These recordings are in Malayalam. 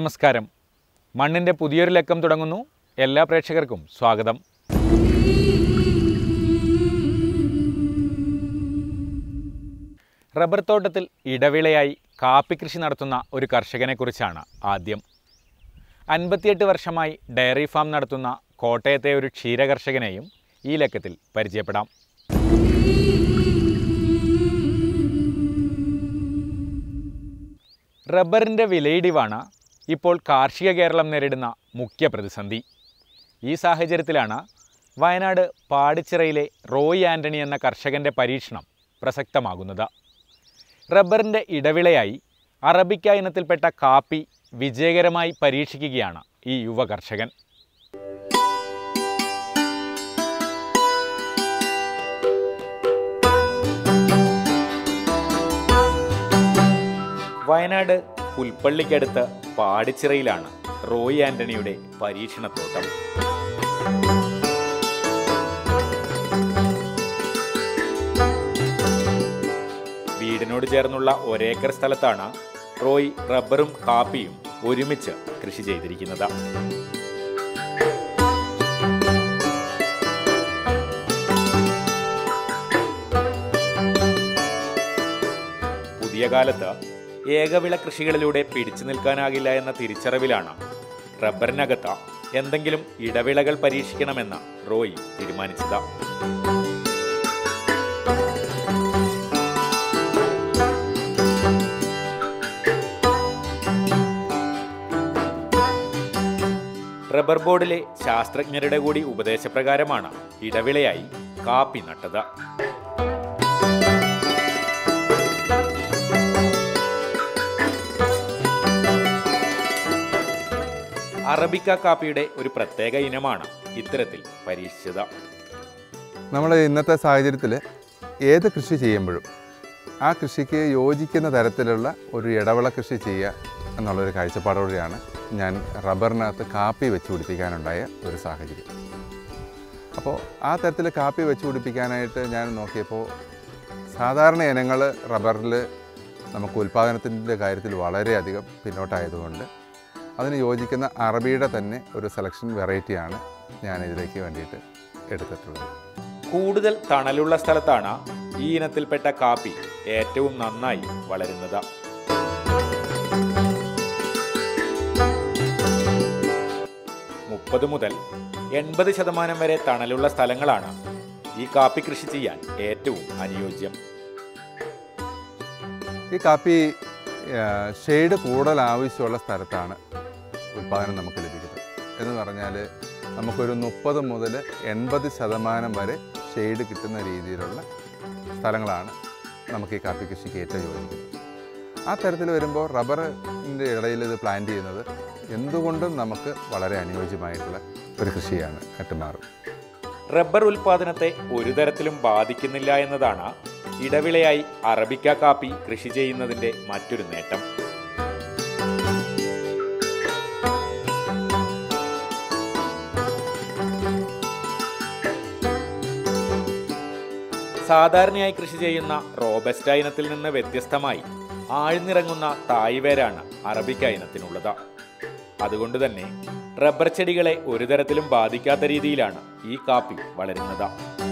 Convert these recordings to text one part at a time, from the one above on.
നമസ്കാരം മണ്ണിൻ്റെ പുതിയൊരു ലക്കം തുടങ്ങുന്നു എല്ലാ പ്രേക്ഷകർക്കും സ്വാഗതം റബ്ബർ തോട്ടത്തിൽ ഇടവിളയായി കാപ്പി കൃഷി നടത്തുന്ന ഒരു കർഷകനെക്കുറിച്ചാണ് ആദ്യം അൻപത്തിയെട്ട് വർഷമായി ഡയറി ഫാം നടത്തുന്ന കോട്ടയത്തെ ഒരു ക്ഷീരകർഷകനെയും ഈ ലക്കത്തിൽ പരിചയപ്പെടാം റബ്ബറിൻ്റെ വിലയിടിവാണ് ഇപ്പോൾ കാർഷിക കേരളം നേരിടുന്ന മുഖ്യ പ്രതിസന്ധി ഈ സാഹചര്യത്തിലാണ് വയനാട് പാടിച്ചിറയിലെ റോയ് ആൻ്റണി എന്ന കർഷകൻ്റെ പരീക്ഷണം പ്രസക്തമാകുന്നത് റബ്ബറിൻ്റെ ഇടവിളയായി അറബിക്ക ഇനത്തിൽപ്പെട്ട കാപ്പി വിജയകരമായി പരീക്ഷിക്കുകയാണ് ഈ യുവ കർഷകൻ വയനാട് പുൽപ്പള്ളിക്കടുത്ത് പാടിച്ചിറയിലാണ് റോയ് ആൻ്റണിയുടെ പരീക്ഷണത്തോട്ടം വീടിനോട് ചേർന്നുള്ള ഒരേക്കർ സ്ഥലത്താണ് റോയ് റബ്ബറും കാപ്പിയും ഒരുമിച്ച് കൃഷി ചെയ്തിരിക്കുന്നത് പുതിയ കാലത്ത് ഏകവിള കൃഷികളിലൂടെ പിടിച്ചു നിൽക്കാനാകില്ല എന്ന തിരിച്ചറിവിലാണ് റബ്ബറിനകത്ത് എന്തെങ്കിലും ഇടവിളകൾ പരീക്ഷിക്കണമെന്ന് റോയ് തീരുമാനിച്ചത് റബ്ബർ ബോർഡിലെ ശാസ്ത്രജ്ഞരുടെ കൂടി ഉപദേശപ്രകാരമാണ് ഇടവിളയായി കാപ്പി നട്ടത് അറബിക്ക കാപ്പിയുടെ ഒരു പ്രത്യേക ഇനമാണ് ഇത്തരത്തിൽ പരീക്ഷിച്ചത് നമ്മൾ ഇന്നത്തെ സാഹചര്യത്തിൽ ഏത് കൃഷി ചെയ്യുമ്പോഴും ആ കൃഷിക്ക് യോജിക്കുന്ന തരത്തിലുള്ള ഒരു ഇടവിള കൃഷി ചെയ്യുക എന്നുള്ളൊരു കാഴ്ചപ്പാടോടെയാണ് ഞാൻ റബ്ബറിനകത്ത് കാപ്പി വെച്ച് പിടിപ്പിക്കാനുണ്ടായ ഒരു സാഹചര്യം അപ്പോൾ ആ തരത്തിൽ കാപ്പി വെച്ച് പിടിപ്പിക്കാനായിട്ട് ഞാൻ നോക്കിയപ്പോൾ സാധാരണ ഇനങ്ങൾ റബ്ബറിൽ നമുക്ക് ഉൽപ്പാദനത്തിൻ്റെ കാര്യത്തിൽ വളരെയധികം പിന്നോട്ടായതുകൊണ്ട് അതിന് യോജിക്കുന്ന അറബിയുടെ തന്നെ ഒരു സെലക്ഷൻ വെറൈറ്റിയാണ് ഞാൻ ഇതിലേക്ക് വേണ്ടിയിട്ട് എടുത്തിട്ടുള്ളത് കൂടുതൽ തണലുള്ള സ്ഥലത്താണ് ഈ ഇനത്തിൽപ്പെട്ട കാപ്പി ഏറ്റവും നന്നായി വളരുന്നത് മുപ്പത് മുതൽ എൺപത് ശതമാനം വരെ തണലുള്ള സ്ഥലങ്ങളാണ് ഈ കാപ്പി കൃഷി ചെയ്യാൻ ഏറ്റവും അനുയോജ്യം ഈ കാപ്പി ഷെയ്ഡ് കൂടുതൽ ആവശ്യമുള്ള സ്ഥലത്താണ് ഉൽപ്പാദനം നമുക്ക് ലഭിക്കുന്നത് എന്ന് പറഞ്ഞാൽ നമുക്കൊരു മുപ്പത് മുതൽ എൺപത് ശതമാനം വരെ ഷെയ്ഡ് കിട്ടുന്ന രീതിയിലുള്ള സ്ഥലങ്ങളാണ് നമുക്ക് ഈ കാപ്പി കൃഷിക്ക് ഏറ്റവും യോജിക്കുന്നത് ആ തരത്തിൽ വരുമ്പോൾ റബ്ബറിൻ്റെ ഇടയിൽ ഇത് പ്ലാന്റ് ചെയ്യുന്നത് എന്തുകൊണ്ടും നമുക്ക് വളരെ അനുയോജ്യമായിട്ടുള്ള ഒരു കൃഷിയാണ് ആയിട്ട് മാറും റബ്ബർ ഉൽപാദനത്തെ ഒരു തരത്തിലും ബാധിക്കുന്നില്ല എന്നതാണ് ഇടവിളയായി അറബിക്ക കാപ്പി കൃഷി ചെയ്യുന്നതിന്റെ മറ്റൊരു നേട്ടം സാധാരണയായി കൃഷി ചെയ്യുന്ന റോബസ്റ്റ ഇനത്തിൽ നിന്ന് വ്യത്യസ്തമായി ആഴ്ന്നിറങ്ങുന്ന തായ്വേരാണ് അറബിക്ക ഇനത്തിനുള്ളത് അതുകൊണ്ട് തന്നെ റബ്ബർ ചെടികളെ ഒരു തരത്തിലും ബാധിക്കാത്ത രീതിയിലാണ് ഈ കാപ്പി വളരുന്നത്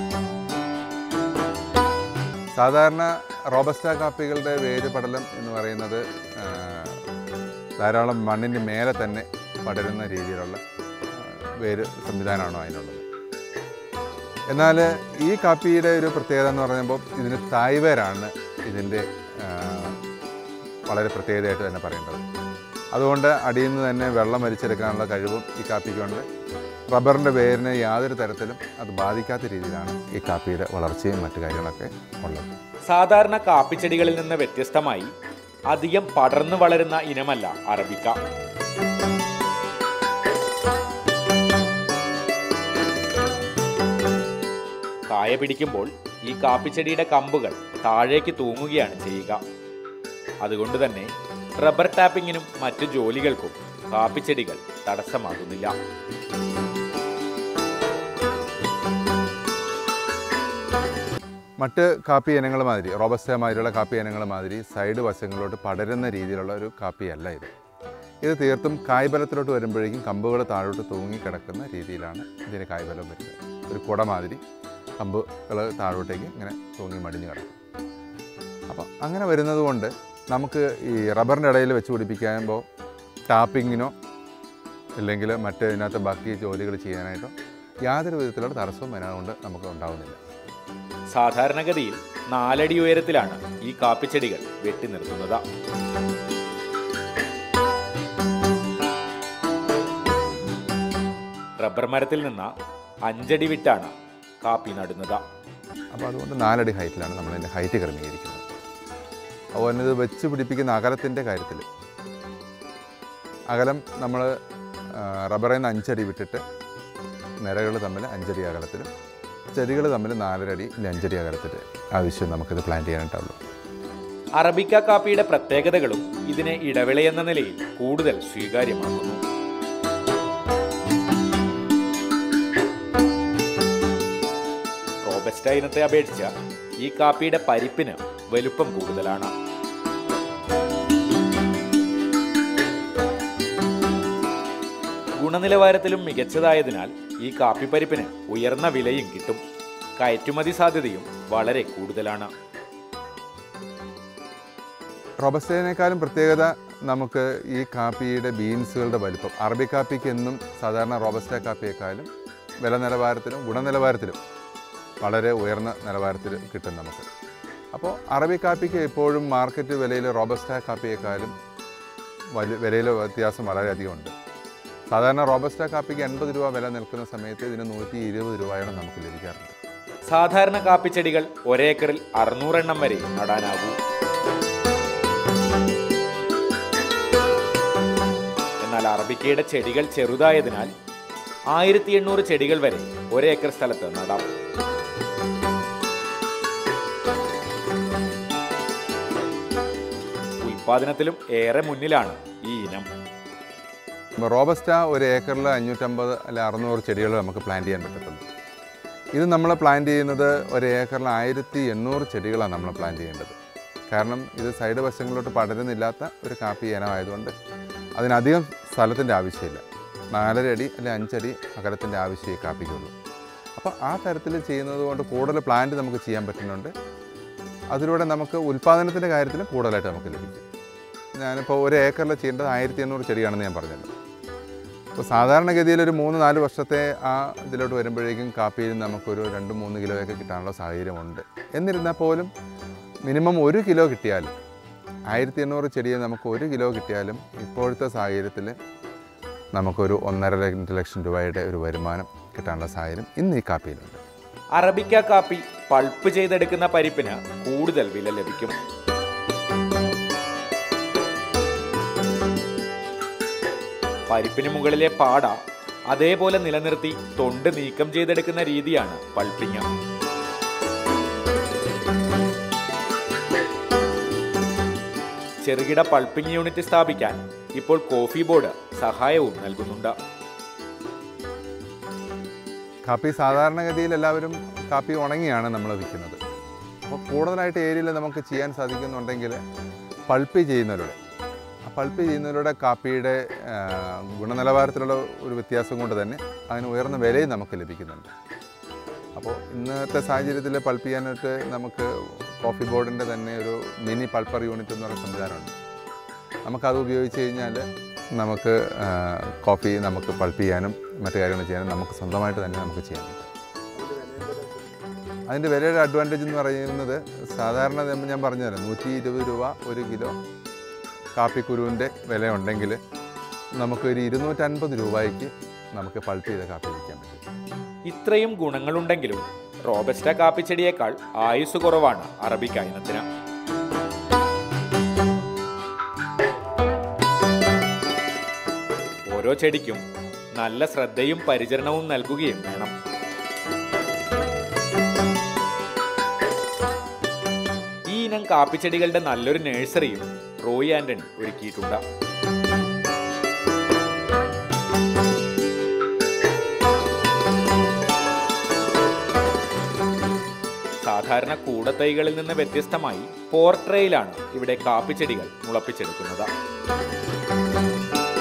സാധാരണ റോബസ്റ്റ കാപ്പികളുടെ വേര് പടലം എന്ന് പറയുന്നത് ആ, ധാരാളം മണ്ണിൻ്റെ മേലെ തന്നെ പടരുന്ന രീതിയിലുള്ള ആ, വേര് സംവിധാനമാണോ അതിനുള്ളത് എന്നാൽ ഈ കാപ്പിയുടെ ഒരു പ്രത്യേകത എന്ന് പറയുമ്പോൾ ഇതിന് തായ്വേരാണ് ഇതിൻ്റെ ആ, വളരെ പ്രത്യേകതയായിട്ട് തന്നെ പറയേണ്ടത് അതുകൊണ്ട് അടിയിൽ നിന്ന് തന്നെ വെള്ളം വലിച്ചെടുക്കാനുള്ള കഴിവും ഈ കാപ്പിക്കുണ്ട് റബ്ബറിൻ്റെ വേരിനെ യാതൊരു തരത്തിലും അത് ബാധിക്കാത്ത രീതിയിലാണ് ഈ കാപ്പിയുടെ വളർച്ചയും മറ്റു കാര്യങ്ങളൊക്കെ ഉള്ളത് സാധാരണ കാപ്പിച്ചെടികളിൽ നിന്ന് വ്യത്യസ്തമായി അധികം പടർന്നു വളരുന്ന ഇനമല്ല അറബിക്ക കായ പിടിക്കുമ്പോൾ ഈ കാപ്പിച്ചെടിയുടെ കമ്പുകൾ താഴേക്ക് തൂങ്ങുകയാണ് ചെയ്യുക അതുകൊണ്ട് തന്നെ റബ്ബർ ടാപ്പിങ്ങിനും മറ്റു ജോലികൾക്കും കാപ്പിച്ചെടികൾ തടസ്സമാകുന്നില്ല മറ്റ് കാപ്പി ഇനങ്ങൾ മാതിരി റോബസ്റ്റ മാതിരിയുള്ള കാപ്പി ഇനങ്ങൾ മാതിരി സൈഡ് വശങ്ങളിലോട്ട് പടരുന്ന രീതിയിലുള്ള ഒരു കാപ്പിയല്ല ഇത് ഇത് തീർത്തും കായ്ബലത്തിലോട്ട് വരുമ്പോഴേക്കും കമ്പുകൾ താഴോട്ട് തൂങ്ങി കിടക്കുന്ന രീതിയിലാണ് ഇതിന് കായ്ബലം വരുന്നത് ഒരു കുട മാതിരി കമ്പുകൾ താഴോട്ടേക്ക് ഇങ്ങനെ തൂങ്ങി മടിഞ്ഞ് കിടക്കും അപ്പോൾ അങ്ങനെ വരുന്നത് കൊണ്ട് നമുക്ക് ഈ റബ്ബറിൻ്റെ ഇടയിൽ വെച്ച് പിടിപ്പിക്കുമ്പോൾ ടാപ്പിങ്ങിനോ അല്ലെങ്കിൽ മറ്റ് ഇതിനകത്ത് ബാക്കി ജോലികൾ ചെയ്യാനായിട്ടോ യാതൊരു വിധത്തിലുള്ള തടസ്സവും അതിനതുകൊണ്ട് നമുക്ക് ഉണ്ടാവുന്നില്ല സാധാരണഗതിയിൽ നാലടി ഉയരത്തിലാണ് ഈ കാപ്പിച്ചെടികൾ വെട്ടി നിർത്തുന്നത് റബ്ബർ മരത്തിൽ നിന്ന് അഞ്ചടി വിട്ടാണ് കാപ്പി നടുന്നത് അപ്പോൾ അതുകൊണ്ട് നാലടി ഹൈറ്റിലാണ് നമ്മൾ അതിൻ്റെ ഹൈറ്റ് ക്രമീകരിക്കുന്നത് അതുപോലെ ഇത് വെച്ച് പിടിപ്പിക്കുന്ന അകലത്തിൻ്റെ കാര്യത്തിൽ അകലം നമ്മൾ റബ്ബറിൽ നിന്ന് അഞ്ചടി വിട്ടിട്ട് നിരകൾ തമ്മിൽ അഞ്ചടി അകലത്തിലും ചെടികൾ തമ്മിൽ നാലരടി ഇല്ല അഞ്ചടി അകലത്തിൽ ആവശ്യം നമുക്കിത് പ്ലാൻ ചെയ്യാനായിട്ടുള്ളൂ അറബിക്ക കാപ്പിയുടെ പ്രത്യേകതകളും ഇതിനെ ഇടവിളയെന്ന നിലയിൽ കൂടുതൽ സ്വീകാര്യമാക്കുന്നു റോബസ്റ്റ ഇനത്തെ അപേക്ഷിച്ച് ഈ കാപ്പിയുടെ പരിപ്പിന് വലുപ്പം കൂടുതലാണ് ഗുണനിലവാരത്തിലും മികച്ചതായതിനാൽ ഈ കാപ്പിപ്പരിപ്പിന് ഉയർന്ന വിലയും കിട്ടും കയറ്റുമതി സാധ്യതയും വളരെ കൂടുതലാണ് റോബസ്റ്റേനേക്കാളും പ്രത്യേകത നമുക്ക് ഈ കാപ്പിയുടെ ബീൻസുകളുടെ വലിപ്പം അറബി കാപ്പിക്ക് എന്നും സാധാരണ റോബസ്റ്റ കാപ്പിയേക്കാളും വില നിലവാരത്തിലും ഗുണനിലവാരത്തിലും വളരെ ഉയർന്ന നിലവാരത്തിൽ കിട്ടും നമുക്ക് അപ്പോൾ അറബി കാപ്പിക്ക് എപ്പോഴും മാർക്കറ്റ് വിലയിൽ റോബസ്റ്റ കാപ്പിയേക്കാളും വലിയ വിലയിൽ വ്യത്യാസം വളരെയധികം ഉണ്ട് സാധാരണ റോബസ്റ്റ കാപ്പിക്ക് എൺപത് രൂപ വില നിൽക്കുന്ന സമയത്ത് ഇതിന് നൂറ്റി ഇരുപത് രൂപയോളം നമുക്ക് ലഭിക്കാറുണ്ട് സാധാരണ കാപ്പിച്ചെടികൾ ഒരേക്കറിൽ അറുന്നൂറെണ്ണം വരെ നടാനാകൂ എന്നാൽ അറബിക്കയുടെ ചെടികൾ ചെറുതായതിനാൽ ആയിരത്തി എണ്ണൂറ് ചെടികൾ വരെ ഒരേക്കർ സ്ഥലത്ത് നടാം ഉൽപാദനത്തിലും ഏറെ മുന്നിലാണ് ഈ ഇനം റോബസ്റ്റ ഒരു ഏക്കറിൽ അഞ്ഞൂറ്റമ്പത് അല്ലെ അറുന്നൂറ് ചെടികൾ നമുക്ക് പ്ലാന്റ് ചെയ്യാൻ പറ്റത്തുള്ളൂ ഇത് നമ്മൾ പ്ലാന്റ് ചെയ്യുന്നത് ഒരു ഏക്കറിൽ ആയിരത്തി എണ്ണൂറ് ചെടികളാണ് നമ്മൾ പ്ലാന്റ് ചെയ്യേണ്ടത് കാരണം ഇത് സൈഡ് വശങ്ങളിലോട്ട് പടരുന്നില്ലാത്ത ഒരു കാപ്പി ഇനമായതുകൊണ്ട് അതിനധികം സ്ഥലത്തിൻ്റെ ആവശ്യമില്ല നാലര അടി അല്ലെങ്കിൽ അഞ്ചടി അകലത്തിൻ്റെ ആവശ്യമേ ഈ കാപ്പിക്കുള്ളൂ അപ്പോൾ ആ തരത്തിൽ ചെയ്യുന്നത് കൊണ്ട് കൂടുതൽ പ്ലാന്റ് നമുക്ക് ചെയ്യാൻ പറ്റുന്നുണ്ട് അതിലൂടെ നമുക്ക് ഉൽപ്പാദനത്തിൻ്റെ കാര്യത്തിൽ കൂടുതലായിട്ട് നമുക്ക് ലഭിക്കും ഞാനിപ്പോൾ ഒരു ഏക്കറിൽ ചെയ്യേണ്ടത് ആയിരത്തി എണ്ണൂറ് ചെടിയാണെന്ന് ഞാൻ പറഞ്ഞല്ലോ അപ്പോൾ സാധാരണഗതിയിൽ ഒരു മൂന്ന് നാല് വർഷത്തെ ആ ഇതിലോട്ട് വരുമ്പോഴേക്കും കാപ്പിയിൽ നമുക്കൊരു രണ്ട് മൂന്ന് കിലോയൊക്കെ കിട്ടാനുള്ള സാഹചര്യമുണ്ട് എന്നിരുന്നാൽ പോലും മിനിമം ഒരു കിലോ കിട്ടിയാലും ആയിരത്തി എണ്ണൂറ് ചെടിയെ നമുക്ക് ഒരു കിലോ കിട്ടിയാലും ഇപ്പോഴത്തെ സാഹചര്യത്തിൽ നമുക്കൊരു ഒന്നര രണ്ട് ലക്ഷം രൂപയുടെ ഒരു വരുമാനം കിട്ടാനുള്ള സാഹചര്യം ഇന്ന് ഈ കാപ്പിയിലുണ്ട് അറബിക്ക കാപ്പി പൾപ്പ് ചെയ്തെടുക്കുന്ന പരിപ്പിന് കൂടുതൽ വില ലഭിക്കും പരിപ്പിന് മുകളിലെ പാട അതേപോലെ നിലനിർത്തി തൊണ്ട് നീക്കം ചെയ്തെടുക്കുന്ന രീതിയാണ് പൾപ്പിങ് ചെറുകിട പൾപ്പിംഗ് യൂണിറ്റ് സ്ഥാപിക്കാൻ ഇപ്പോൾ കോഫി ബോർഡ് സഹായവും നൽകുന്നുണ്ട് കാപ്പി സാധാരണഗതിയിൽ എല്ലാവരും കാപ്പി ഉണങ്ങിയാണ് നമ്മൾ വിൽക്കുന്നത് അപ്പോൾ കൂടുതലായിട്ട് ഏരിയയിൽ നമുക്ക് ചെയ്യാൻ സാധിക്കുന്നുണ്ടെങ്കിൽ പൾപ്പ് ചെയ്യുന്നവരുടെ ആ പൾപ്പ് ചെയ്യുന്നവരുടെ കാപ്പിയുടെ ആ, ഗുണനിലവാരത്തിലുള്ള ഒരു വ്യത്യാസം കൊണ്ട് തന്നെ അതിന് ഉയർന്ന വിലയും നമുക്ക് ലഭിക്കുന്നുണ്ട് അപ്പോൾ ഇന്നത്തെ സാഹചര്യത്തിൽ പൾപ്പ് ചെയ്യാനായിട്ട് നമുക്ക് കോഫി ബോർഡിൻ്റെ തന്നെ ഒരു മിനി പൾപ്പർ യൂണിറ്റ് എന്ന് പറയുന്ന സംവിധാനമുണ്ട് നമുക്കത് ഉപയോഗിച്ച് കഴിഞ്ഞാൽ നമുക്ക് ആ, കോഫി നമുക്ക് പൾപ്പ് ചെയ്യാനും മറ്റു കാര്യങ്ങൾ ചെയ്യാനും നമുക്ക് സ്വന്തമായിട്ട് തന്നെ നമുക്ക് ചെയ്യാൻ പറ്റും അതിൻ്റെ വിലയുടെ അഡ്വാൻറ്റേജ് എന്ന് പറയുന്നത് സാധാരണ നമ്മൾ ഞാൻ പറഞ്ഞുതരാം നൂറ്റി ഇരുപത് രൂപ ഒരു കിലോ കാപ്പിക്കുരുവിൻ്റെ വില ഉണ്ടെങ്കിൽ നമുക്ക് ഒരു ഇരുന്നൂറ്റൻപത് രൂപയ്ക്ക് നമുക്ക് പൾപ്പ് ചെയ്ത കാപ്പി വിൽക്കാൻ പറ്റും ഇത്രയും ഗുണങ്ങളുണ്ടെങ്കിലും റോബസ്റ്റ കാപ്പിച്ചെടിയേക്കാൾ ആയുസ് കുറവാണ് അറബിക്ക ഇനത്തിന് ഓരോ ചെടിക്കും നല്ല ശ്രദ്ധയും പരിചരണവും നൽകുകയും വേണം ഈ ഇനം കാപ്പിച്ചെടികളുടെ നല്ലൊരു നഴ്സറിയും റോയ് ആന്റണി ഒരുക്കിയിട്ടുണ്ട് സാധാരണ കൂടത്തൈകളിൽ നിന്ന് വ്യത്യസ്തമായി പോർട്രയിലാണ് ഇവിടെ കാപ്പിച്ചെടികൾ മുളപ്പിച്ചെടുക്കുന്നത്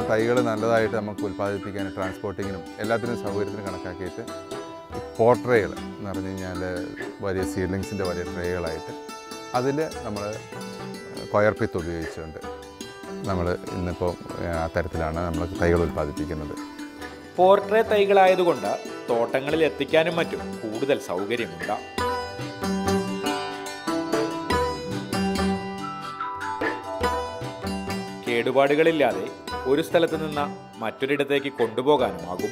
തൈകൾ നല്ലതായിട്ട് നമുക്ക് ഉൽപ്പാദിപ്പിക്കാനും ട്രാൻസ്പോർട്ടിങ്ങിനും എല്ലാത്തിനും സൗകര്യത്തിനും കണക്കാക്കിയിട്ട് പോട്രേകൾ എന്ന് പറഞ്ഞു കഴിഞ്ഞാൽ വലിയ സീഡ്ലിങ്സിൻ്റെ വലിയ ട്രേകളായിട്ട് അതിൽ നമ്മൾ കൊയർപ്പിത്ത് ഉപയോഗിച്ചുകൊണ്ട് നമ്മൾ ഇന്നിപ്പോൾ ആ തരത്തിലാണ് നമ്മൾ തൈകൾ ഉൽപ്പാദിപ്പിക്കുന്നത് പോർട്രേ തൈകളായതുകൊണ്ട് തോട്ടങ്ങളിൽ എത്തിക്കാനും മറ്റും കൂടുതൽ സൗകര്യമുണ്ട് കേടുപാടുകളില്ലാതെ ഒരു സ്ഥലത്ത് നിന്ന് മറ്റൊരിടത്തേക്ക് കൊണ്ടുപോകാനുമാകും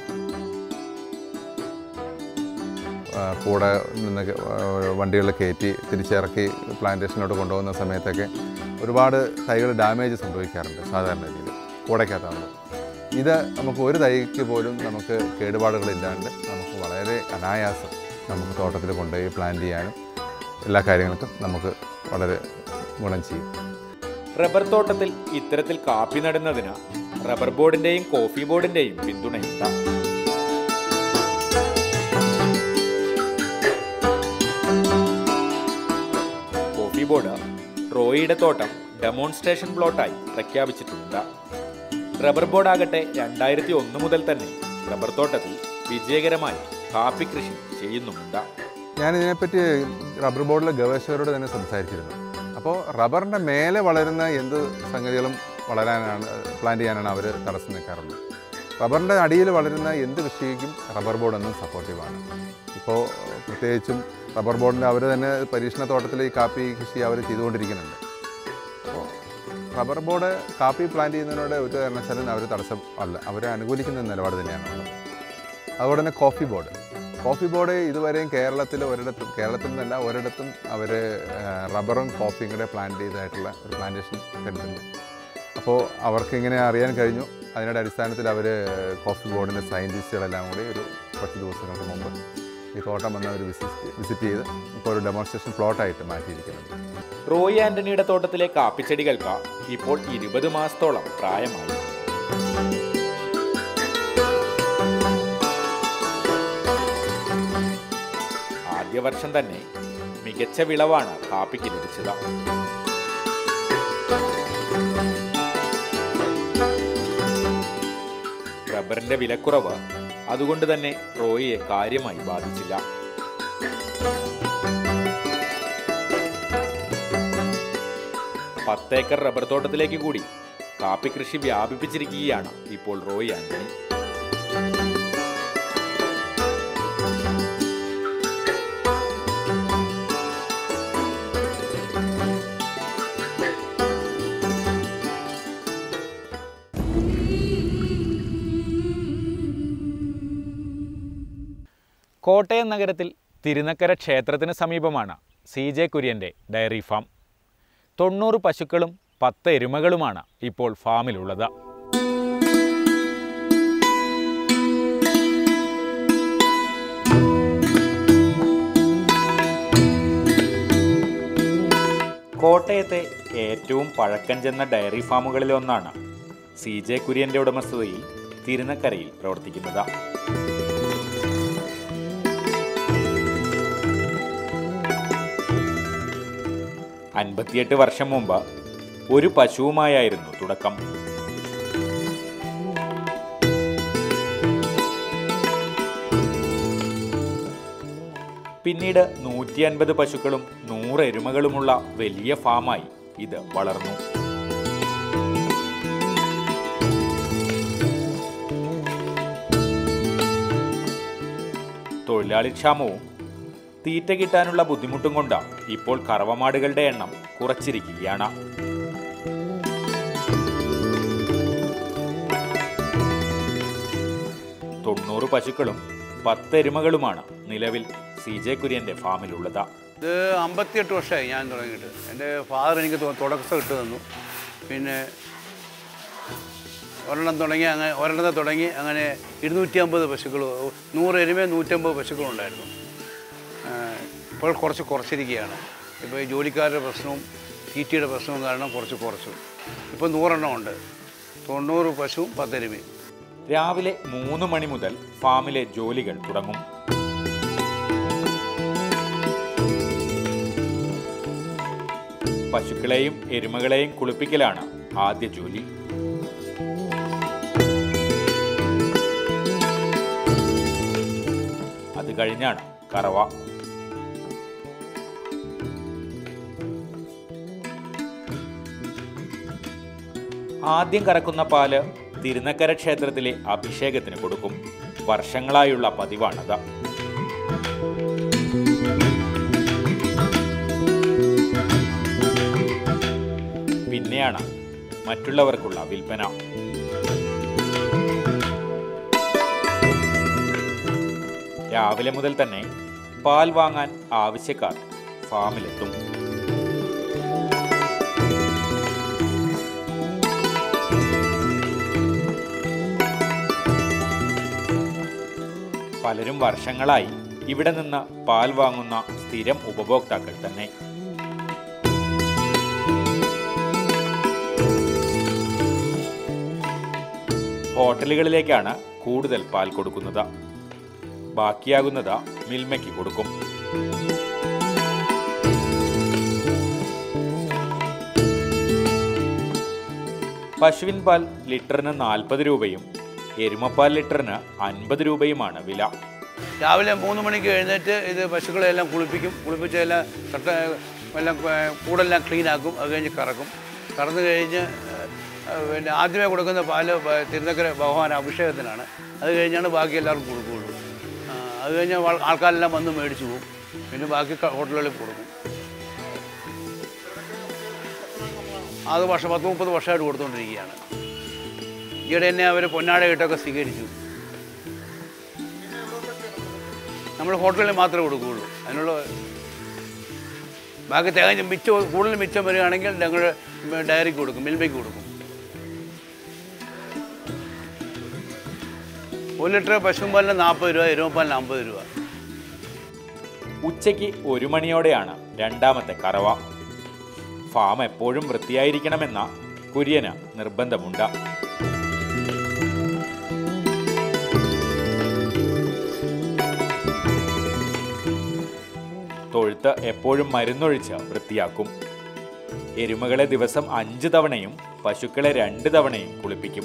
ആ, കൂടെ നിന്ന് വണ്ടികളിൽ കയറ്റി തിരിച്ചിറക്കി പ്ലാന്റേഷനോട് കൊണ്ടുപോകുന്ന സമയത്തൊക്കെ ഒരുപാട് തൈകൾ ഡാമേജ് സംഭവിക്കാറുണ്ട് സാധാരണ രീതിയിൽ കൂടയ്ക്കകത്താകുമ്പോൾ ഇത് നമുക്ക് ഒരു തൈക്ക് പോലും നമുക്ക് കേടുപാടുകളില്ലാണ്ട് നമുക്ക് വളരെ അനായാസം നമുക്ക് തോട്ടത്തിൽ കൊണ്ടുപോയി പ്ലാന്റ് ചെയ്യാനും എല്ലാ കാര്യങ്ങൾക്കും നമുക്ക് വളരെ ഗുണം ചെയ്യും റബ്ബർ തോട്ടത്തിൽ ഇത്തരത്തിൽ കാപ്പി നടുന്നതിന് റബ്ബർ ബോർഡിന്റെയും കോഫി ബോർഡിന്റെയും പിന്തുണയുണ്ട് കോഫി ബോർഡ് റോയിയുടെ തോട്ടം ഡെമോൺസ്ട്രേഷൻ പ്ലോട്ടായി പ്രഖ്യാപിച്ചിട്ടുണ്ട് റബ്ബർ ബോർഡ് ആകട്ടെ രണ്ടായിരത്തി ഒന്ന് മുതൽ തന്നെ റബ്ബർ തോട്ടത്തിൽ വിജയകരമായി കാപ്പി കൃഷി ചെയ്യുന്നുമുണ്ട് ഞാൻ ഇതിനെപ്പറ്റി റബ്ബർ ബോർഡിലെ ഗവേഷകരോട് തന്നെ സംസാരിച്ചിരുന്നു അപ്പോൾ റബ്ബറിൻ്റെ മേലെ വളരുന്ന എന്ത് സംഗതികളും വളരാനാണ് പ്ലാന്റ് ചെയ്യാനാണ് അവർ തടസ്സം നിൽക്കാറുള്ളത് റബ്ബറിൻ്റെ അടിയിൽ വളരുന്ന എന്ത് കൃഷിക്കും റബ്ബർ ബോർഡ് എന്നും സപ്പോർട്ടീവാണ് ഇപ്പോൾ പ്രത്യേകിച്ചും റബ്ബർ ബോർഡിൻ്റെ അവർ തന്നെ പരീക്ഷണ തോട്ടത്തിൽ ഈ കാപ്പി കൃഷി അവർ ചെയ്തുകൊണ്ടിരിക്കുന്നുണ്ട് അപ്പോൾ റബ്ബർ ബോർഡ് കാപ്പി പ്ലാന്റ് ചെയ്യുന്നതിനോട് ഒരു കാരണവശാലും അവർ തടസ്സം അല്ല അവരെ അനുകൂലിക്കുന്ന നിലപാട് തന്നെയാണ് ഉള്ളത് അതുപോലെ തന്നെ കോഫി ബോർഡ് കോഫി ബോർഡ് ഇതുവരെയും കേരളത്തിൽ ഒരിടത്തും കേരളത്തിൽ നിന്നല്ല ഒരിടത്തും അവർ റബ്ബറും കോഫിയും കൂടെ പ്ലാന്റ് ചെയ്തതായിട്ടുള്ള ഒരു പ്ലാന്റേഷൻ കണ്ടിട്ടുണ്ട് അപ്പോൾ അവർക്ക് ഇങ്ങനെ അറിയാൻ കഴിഞ്ഞു അതിൻ്റെ അടിസ്ഥാനത്തിൽ അവർ കോഫി ബോർഡിൻ്റെ സയൻറ്റിസ്റ്റുകളെല്ലാം കൂടി ഒരു കുറച്ച് ദിവസങ്ങൾക്ക് മുമ്പ് ഈ തോട്ടം വന്ന് അവർ വിസിറ്റ് വിസിറ്റ് ചെയ്ത് ഇപ്പോൾ ഒരു ഡെമോൺസ്ട്രേഷൻ പ്ലോട്ടായിട്ട് മാറ്റിയിരിക്കുന്നത് റോയി ആന്റണിയുടെ തോട്ടത്തിലെ കാപ്പിച്ചെടികൾക്ക് ഇപ്പോൾ ഇരുപത് മാസത്തോളം പ്രായമായി ആദ്യ വർഷം തന്നെ മികച്ച വിളവാണ് കാപ്പിക്ക് ലഭിച്ചത് റബ്ബറിന്റെ വിലക്കുറവ് അതുകൊണ്ട് തന്നെ റോയിയെ കാര്യമായി ബാധിച്ചില്ല പത്തേക്കർ റബ്ബർ തോട്ടത്തിലേക്ക് കൂടി കാപ്പി കൃഷി വ്യാപിപ്പിച്ചിരിക്കുകയാണ് ഇപ്പോൾ റോയി ആന്റണി കോട്ടയം നഗരത്തിൽ തിരുനക്കര ക്ഷേത്രത്തിന് സമീപമാണ് സി ജെ കുര്യൻ്റെ ഡയറി ഫാം തൊണ്ണൂറ് പശുക്കളും പത്ത് എരുമകളുമാണ് ഇപ്പോൾ ഫാമിലുള്ളത് കോട്ടയത്തെ ഏറ്റവും പഴക്കം ചെന്ന ഡയറി ഫാമുകളിലൊന്നാണ് സി ജെ കുര്യൻ്റെ ഉടമസ്ഥതയിൽ തിരുനക്കരയിൽ പ്രവർത്തിക്കുന്നത് അൻപത്തിയെട്ട് വർഷം മുമ്പ് ഒരു പശുവുമായായിരുന്നു തുടക്കം പിന്നീട് നൂറ്റി അൻപത് പശുക്കളും നൂറ് എരുമകളുമുള്ള വലിയ ഫാമായി ഇത് വളർന്നു തൊഴിലാളിക്ഷാമവും തീറ്റ കിട്ടാനുള്ള ബുദ്ധിമുട്ടും കൊണ്ട് ഇപ്പോൾ കറവമാടുകളുടെ എണ്ണം കുറച്ചിരിക്കുകയാണ് തൊണ്ണൂറ് പശുക്കളും പത്ത് എരുമകളുമാണ് നിലവിൽ സി ജെ കുര്യന്റെ ഫാമിലുള്ളത് ഇത് അമ്പത്തിയെട്ട് വർഷമായി ഞാൻ തുടങ്ങിയിട്ട് എൻ്റെ ഫാദർ എനിക്ക് തൊ- തുടക്കം ഇട്ട് തന്നു പിന്നെ ഒരെണ്ണം തുടങ്ങി അങ്ങനെ ഒരെണ്ണത്തെ തുടങ്ങി അങ്ങനെ ഇരുന്നൂറ്റി അമ്പത് പശുക്കൾ നൂറ് എരുമ നൂറ്റമ്പത് പശുക്കളുണ്ടായിരുന്നു ആ, ഇപ്പോൾ കുറച്ച് കുറച്ചിരിക്കുകയാണ് ഇപ്പോൾ ഈ ജോലിക്കാരുടെ പ്രശ്നവും തീറ്റയുടെ പ്രശ്നവും കാരണം കുറച്ച് കുറച്ചു ഇപ്പോൾ നൂറെണ്ണം ഉണ്ട് തൊണ്ണൂറ് പശുവും പത്തെരുമയും രാവിലെ മൂന്ന് മണി മുതൽ ഫാമിലെ ജോലികൾ തുടങ്ങും പശുക്കളെയും എരുമകളെയും കുളിപ്പിക്കലാണ് ആദ്യ ജോലി അത് കഴിഞ്ഞാണ് കറവ ആദ്യം കറക്കുന്ന പാല് തിരുനക്കര ക്ഷേത്രത്തിലെ അഭിഷേകത്തിന് കൊടുക്കും വർഷങ്ങളായുള്ള പതിവാണത് പിന്നെയാണ് മറ്റുള്ളവർക്കുള്ള വിൽപ്പന രാവിലെ മുതൽ തന്നെ പാൽ വാങ്ങാൻ ആവശ്യക്കാർ ഫാമിലെത്തും പലരും വർഷങ്ങളായി ഇവിടെ നിന്ന് പാൽ വാങ്ങുന്ന സ്ഥിരം ഉപഭോക്താക്കൾ തന്നെ ഹോട്ടലുകളിലേക്കാണ് കൂടുതൽ പാൽ കൊടുക്കുന്നത് ബാക്കിയാകുന്നത് മിൽമയ്ക്ക് കൊടുക്കും പശുവിൻ പാൽ ലിറ്ററിന് നാൽപ്പത് രൂപയും എരുമപ്പാൽ ലിറ്ററിന് അൻപത് രൂപയുമാണ് വില രാവിലെ മൂന്ന് മണിക്ക് എഴുന്നേറ്റ് ഇത് പശുക്കളെല്ലാം കുളിപ്പിക്കും കുളിപ്പിച്ച് എല്ലാം തട്ട എല്ലാം ഏർ കൂടെല്ലാം ക്ലീൻ ആക്കും അത് കഴിഞ്ഞ് കറക്കും കറന്നു കഴിഞ്ഞ് ഏർ പിന്നെ ആദ്യമേ കൊടുക്കുന്ന പാല് പ- തിരുനക്കര ഭഗവാൻ അഭിഷേകത്തിനാണ് അത് കഴിഞ്ഞാണ് ബാക്കി എല്ലാവർക്കും കൊടുക്കുകയുള്ളൂ ആ, അത് കഴിഞ്ഞ് ആൾ- ആൾക്കാരെല്ലാം വന്ന് മേടിച്ചു പോകും പിന്നെ ബാക്കി ക- ഹോട്ടലുകളിൽ കൊടുക്കും അത് വർഷം പത്ത് മുപ്പത് വർഷമായിട്ട് കൊടുത്തുകൊണ്ടിരിക്കുകയാണ് ഈയിടെ തന്നെ അവർ പൊന്നാടയിട്ടൊക്കെ സ്വീകരിച്ചു നമ്മൾ ഹോട്ടലിൽ മാത്രമേ കൊടുക്കുകയുള്ളൂ അതിനുള്ള ബാക്കി തേങ്ങ മിച്ചം കൂടുതൽ മിച്ചം വരികയാണെങ്കിൽ ഞങ്ങൾ ഡയറിക്ക് കൊടുക്കും മിൽമയ്ക്ക് കൊടുക്കും ഒരു ലിറ്റർ പശുമ്പാലിന് നാൽപ്പത് രൂപ എരുമപ്പാലിന് അമ്പത് രൂപ ഉച്ചയ്ക്ക് ഒരു മണിയോടെയാണ് രണ്ടാമത്തെ കറവ ഫാം എപ്പോഴും വൃത്തിയായിരിക്കണമെന്ന കുര്യന് നിർബന്ധമുണ്ട് തൊഴുത്ത് എപ്പോഴും മരുന്നൊഴിച്ച് വൃത്തിയാക്കും എരുമകളെ ദിവസം അഞ്ച് തവണയും പശുക്കളെ രണ്ട് തവണയും കുളിപ്പിക്കും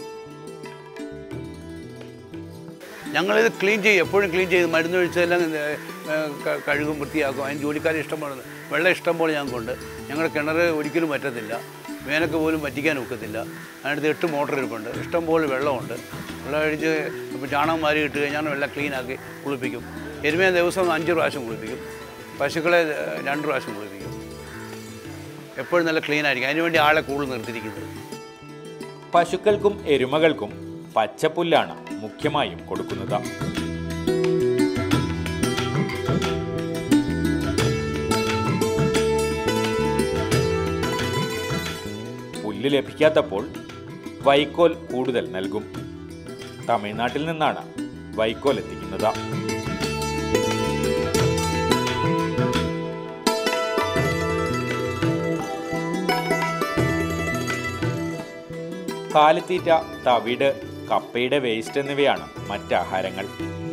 ഞങ്ങളിത് ക്ലീൻ ചെയ്യും എപ്പോഴും ക്ലീൻ ചെയ്ത് മരുന്നൊഴിച്ചെല്ലാം ഏർ, ഏർ, ക- കഴുകും വൃത്തിയാക്കും അതിന് ജോലിക്കാരെ ഇഷ്ടം പോലെ വെള്ളം ഇഷ്ടം പോലെ ഞങ്ങൾക്കുണ്ട് ഞങ്ങളുടെ കിണർ ഒരിക്കലും പറ്റത്തില്ല വേനൊക്കെ പോലും വറ്റിക്കാൻ ഒക്കത്തില്ല അതിനടുത്ത് എട്ട് മോട്ടർ ഇരിപ്പുണ്ട് ഇഷ്ടം പോലെ വെള്ളമുണ്ട് വെള്ളം അടിച്ച് ഇപ്പോൾ ചാണകം മാറി ഇട്ട് കഴിഞ്ഞാൽ വെള്ളം ക്ലീൻ ആക്കി കുളിപ്പിക്കും എരുമയെ ദിവസം അഞ്ച് പ്രാവശ്യം കുളിപ്പിക്കും പശുക്കളെ ഏർ, രണ്ട് പ്രാവശ്യം കുളിപ്പിക്കും എപ്പോഴും നല്ല ക്ലീൻ ആയിരിക്കും അതിനുവേണ്ടി ആളെ കൂടുതൽ നിർത്തിയിരിക്കുന്നത് പശുക്കൾക്കും എരുമകൾക്കും പച്ചപ്പുല്ലാണ് മുഖ്യമായും കൊടുക്കുന്നത് പുല്ല് ലഭിക്കാത്തപ്പോൾ വൈക്കോൽ കൂടുതൽ നൽകും തമിഴ്നാട്ടിൽ നിന്നാണ് വൈക്കോൽ എത്തിക്കുന്നത് കാലിത്തീറ്റ തവിട് കപ്പയുടെ വേസ്റ്റ് എന്നിവയാണ് മറ്റാഹാരങ്ങൾ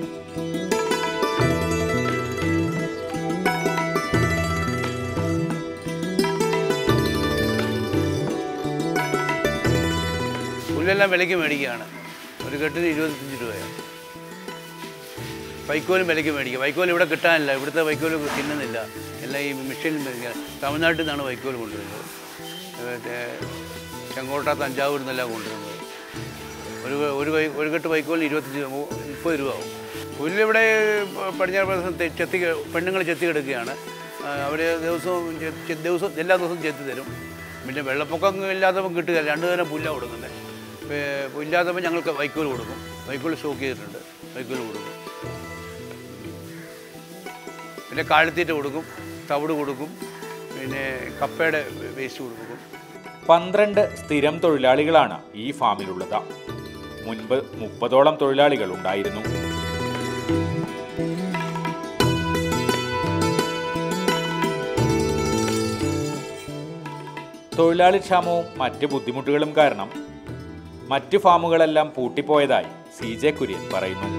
പുല്ലെല്ലാം വിലയ്ക്ക് മേടിക്കുകയാണ് ഒരു കെട്ടിന് ഇരുപത്തഞ്ച് രൂപയാണ് വൈക്കോലും വിലയ്ക്ക് മേടിക്കുക വൈക്കോൽ ഇവിടെ കിട്ടാനില്ല ഇവിടുത്തെ വൈക്കോൽ തിന്നുന്നില്ല എല്ലാം ഈ മെഷീനിൽ മേടിക്കുക തമിഴ്നാട്ടിൽ നിന്നാണ് വൈക്കോൽ കൊണ്ടുവരുന്നത് മറ്റേ ചെങ്കോട്ട തഞ്ചാവൂരിൽ നിന്നെല്ലാം കൊണ്ടുവരുന്നത് ഒരു ഒരു വൈ ഒരു കെട്ട് വൈക്കോലിന് ഇരുപത്തഞ്ച് മു- മുപ്പത് രൂപ ആവും പുല്ലിവിടെ പടിഞ്ഞാറ് പ്രദേശം തെ- ചെത്തി പെണ്ണുങ്ങൾ ചെത്തി കിടക്കുകയാണ് അവർ ദിവസവും ചെ- ചെ- ദിവസവും എല്ലാ ദിവസവും ചെത്തി തരും പിന്നെ വെള്ളപ്പൊക്കം ഇല്ലാത്തപ്പോൾ കിട്ടുക രണ്ടു നേരം പുല്ലാണ് കൊടുക്കുന്നത് പുല്ലാത്തപ്പോൾ ഞങ്ങൾക്ക് വൈക്കോൽ കൊടുക്കും വൈക്കോൽ സ്റ്റോക്ക് ചെയ്തിട്ടുണ്ട് വൈക്കോൽ കൊടുക്കും പിന്നെ കാളിത്തീറ്റ കൊടുക്കും തവിട് കൊടുക്കും പിന്നെ കപ്പയുടെ വേസ്റ്റ് കൊടുക്കും പന്ത്രണ്ട് സ്ഥിരം തൊഴിലാളികളാണ് ഈ ഫാമിലുള്ളത് മുൻപ് മുപ്പതോളം തൊഴിലാളികൾ ഉണ്ടായിരുന്നു തൊഴിലാളി ക്ഷാമവും മറ്റ് ബുദ്ധിമുട്ടുകളും കാരണം മറ്റ് ഫാമുകളെല്ലാം പൂട്ടിപ്പോയതായി സി ജെ കുര്യൻ പറയുന്നു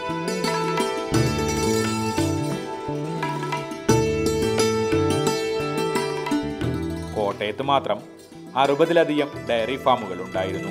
കോട്ടയത്ത് മാത്രം അറുപതിലധികം ഡയറി ഫാമുകൾ ഉണ്ടായിരുന്നു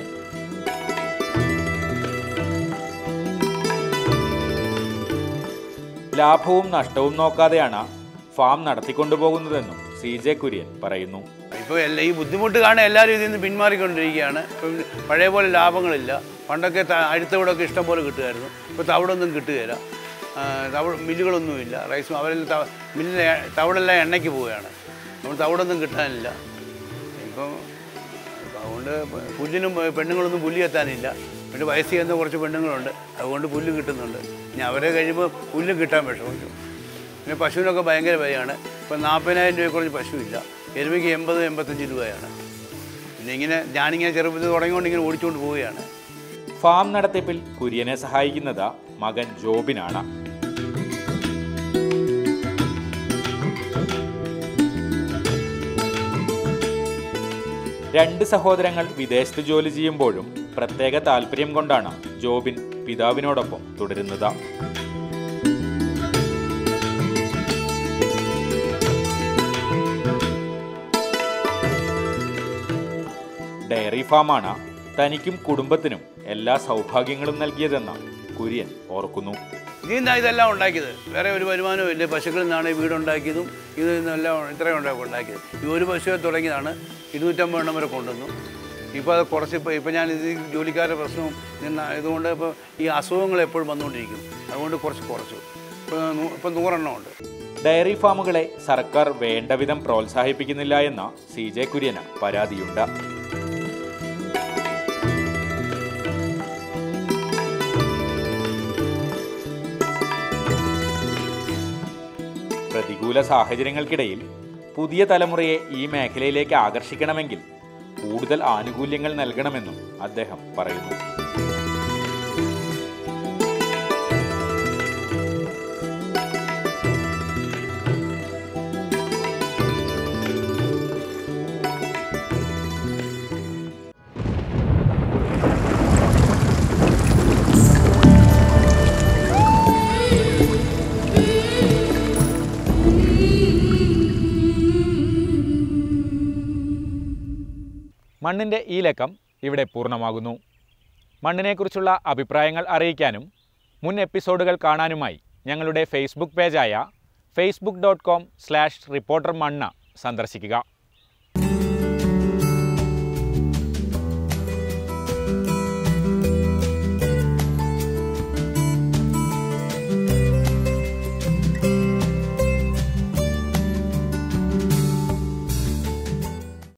ലാഭവും നഷ്ടവും നോക്കാതെയാണ് ഫാം നടത്തിക്കൊണ്ടുപോകുന്നതെന്നും സി ജെ കുര്യൻ പറയുന്നു ഇപ്പോൾ എല്ലാ ഈ ബുദ്ധിമുട്ട് കാണാൻ എല്ലാവരും ഇതിൽ നിന്ന് പിന്മാറിക്കൊണ്ടിരിക്കുകയാണ് ഇപ്പം പഴയ പോലെ ലാഭങ്ങളില്ല പണ്ടൊക്കെ ത- അടുത്തവിടൊക്കെ ഇഷ്ടം പോലെ കിട്ടുമായിരുന്നു ഇപ്പോൾ തവിടൊന്നും കിട്ടുകയില്ല ആ, തവിട് മില്ലുകളൊന്നുമില്ല റൈസ് അവരെല്ലാം ത- മില്ലിലെ തവിടെല്ലാം എണ്ണയ്ക്ക് പോവുകയാണ് അതുകൊണ്ട് തവിടൊന്നും കിട്ടാനില്ല ഇപ്പം അതുകൊണ്ട് പുല്ലിനും പെണ്ണുങ്ങളൊന്നും പുല്ല് എത്താനില്ല പിന്നെ വയസ്സ് ചെയ്യുന്ന കുറച്ച് പെണ്ണുങ്ങളുണ്ട് അതുകൊണ്ട് പുല്ല് കിട്ടുന്നുണ്ട് ഇനി അവരെ കഴിയുമ്പോൾ പുല്ല് കിട്ടാൻ വിഷമിക്കും പിന്നെ പശുവിനൊക്കെ ഭയങ്കര വിലയാണ് ഇപ്പം നാൽപ്പതിനായിരം രൂപ കുറച്ച് പശുവില്ല എരുമയ്ക്ക് എൺപത് എൺപത്തഞ്ച് രൂപയാണ് പിന്നെ ഇങ്ങനെ ഞാനിങ്ങനെ ചെറുപ്പത്തിൽ തുടങ്ങിക്കൊണ്ട് ഇങ്ങനെ ഓടിച്ചുകൊണ്ട് പോവുകയാണ് ഫാം നടത്തിപ്പിൽ കുര്യനെ സഹായിക്കുന്നത് മകൻ ജോബിനാണ് രണ്ട് സഹോദരങ്ങൾ വിദേശത്ത് ജോലി ചെയ്യുമ്പോഴും പ്രത്യേക താല്പര്യം കൊണ്ടാണ് ജോബിൻ പിതാവിനോടൊപ്പം തുടരുന്നത് ഡയറി ഫാമാണ് തനിക്കും കുടുംബത്തിനും എല്ലാ സൗഭാഗ്യങ്ങളും നൽകിയതെന്ന് കുര്യൻ ഓർക്കുന്നു ഇതിൽ നിന്നാണ് ഇതെല്ലാം ഉണ്ടാക്കിയത് വേറെ ഒരു വരുമാനവും ഇല്ല പശുക്കളിൽ നിന്നാണ് ഈ വീടുണ്ടാക്കിയതും ഇതിൽ നിന്നെല്ലാം ഇത്രയും ഉണ്ടാക്കി ഉണ്ടാക്കിയത് ഈ ഒരു പശുവെ തുടങ്ങിയതാണ് ഇരുന്നൂറ്റമ്പത് എണ്ണം വരെ കൊണ്ടുവന്നു ഇപ്പോൾ അത് കുറച്ച് ഇപ്പോൾ ഇപ്പോൾ ഞാൻ ഇത് ജോലിക്കാരുടെ പ്രശ്നവും നിന്ന് ഇതുകൊണ്ട് ഇപ്പോൾ ഈ അസുഖങ്ങൾ എപ്പോഴും വന്നുകൊണ്ടിരിക്കും അതുകൊണ്ട് കുറച്ച് കുറച്ചു ഇപ്പോൾ നൂ- ഇപ്പോൾ നൂറെണ്ണം ഉണ്ട് ഡയറി ഫാമുകളെ സർക്കാർ വേണ്ടവിധം പ്രോത്സാഹിപ്പിക്കുന്നില്ല എന്ന സി ജെ കുര്യന് പരാതിയുണ്ട് പ്രതികൂല സാഹചര്യങ്ങൾക്കിടയിൽ പുതിയ തലമുറയെ ഈ മേഖലയിലേക്ക് ആകർഷിക്കണമെങ്കിൽ കൂടുതൽ ആനുകൂല്യങ്ങൾ നൽകണമെന്നും അദ്ദേഹം പറയുന്നു മണ്ണിൻ്റെ ഈ ലക്കം ഇവിടെ പൂർണ്ണമാകുന്നു മണ്ണിനെക്കുറിച്ചുള്ള അഭിപ്രായങ്ങൾ അറിയിക്കാനും മുൻ എപ്പിസോഡുകൾ കാണാനുമായി ഞങ്ങളുടെ ഫേസ്ബുക്ക് പേജായ Facebook dot com slash reporter മണ്ണ് സന്ദർശിക്കുക